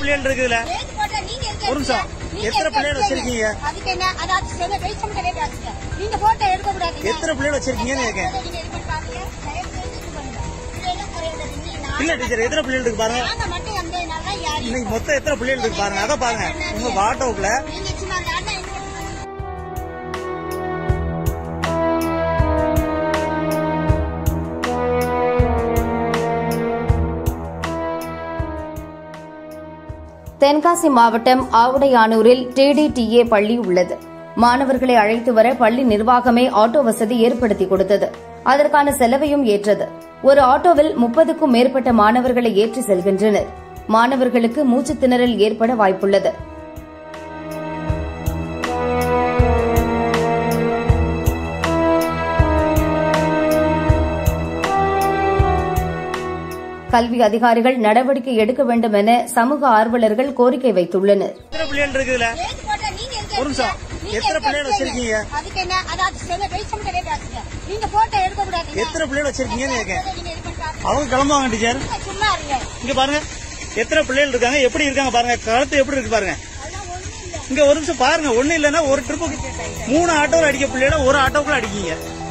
பிள்ளைகள் இருக்குதுல ஏத்து போட்டா நீங்க எதுக்கு ஒரு நிமிஷம். எடுத்தீங்க? நீங்க எத்தனை எதுக்கு பிள்ளைகள் எடுத்தீங்க? வச்சிருக்கீங்க? அதுக்கு என்ன அதாவது சொல்ல வெளிச்சம் கிடையாது நீங்க போட்டோ எடுக்க கூடாது எத்தனை பிள்ளைகள் வச்சிருக்கீங்கன்னு கேட்கேன் நீங்க இது பண்ணி பாருங்க தயவு செஞ்சு இது பண்ணுங்க இதெல்லாம் குறையாது நீங்க இல்ல டீச்சர் எத்தனை பிள்ளைகள் இருக்கு பாருங்க நாங்க மட்டும் வந்ததுனால தான் யாரு இன்னைக்கு மொத்தம் எத்தனை பிள்ளைகள் இருக்கு பாருங்க அதை பாருங்க உங்க ஆட்டோக்குள்ள நீங்க சும்மா அந்த அண்ணன் என்ன தென்காசி மாவட்டம் ஆவுடையானூரில் டிடிடிஏ பள்ளி உள்ளது மாணவர்களை அழைத்து வர பள்ளி நிர்வாகமே ஆட்டோ வசதி ஏற்படுத்தி கொடுத்தது அதற்கான செலவையும் ஏற்றது ஒரு ஆட்டோவில் முப்பதுக்கும் மேற்பட்ட மாணவர்களை ஏற்றி செல்கின்றனர் மாணவர்களுக்கு மூச்சுத் திணறல் ஏற்பட வாய்ப்புள்ளது கல்வி அதிகாரிகள் நடவடிக்கை எடுக்க வேண்டும் என சமூக ஆர்வலர்கள் கோரிக்கை வைத்துள்ளனர் எத்தனை பிள்ளைகள் இருக்குதுல ஏத்து போட்டா நீங்க எதுக்கு ஒரு நிமிஷம். எடுத்தீங்க? நீங்க எத்தனை எதுக்கு பிள்ளைகள் எடுத்தீங்க? வச்சிருக்கீங்க? அதுக்கு என்ன அதாவது சொல்ல வெளிச்சம் கிடையாது நீங்க போட்டோ எடுக்க கூடாது எத்தனை பிள்ளைகள் வச்சிருக்கீங்கன்னு கேட்கேன் நீங்க இது பண்ணி பாருங்க அவங்க கிளம்புவாங்க டீச்சர் சும்மா இருங்க இங்க பாருங்க எத்தனை பிள்ளைகள் இருக்காங்க எப்படி இருக்காங்க பாருங்க கழுத்து எப்படி இருக்கு பாருங்க அதெல்லாம் ஒண்ணும் இல்ல இங்க ஒரு நிமிஷம் பாருங்க ஒண்ணு இல்லைன்னா ஒரு ட்ரிப்புக்கு மூணு ஆட்டோவில் அடிக்க பிள்ளைகள ஒரு ஆட்டோக்குள்ள அடிக்கீங்க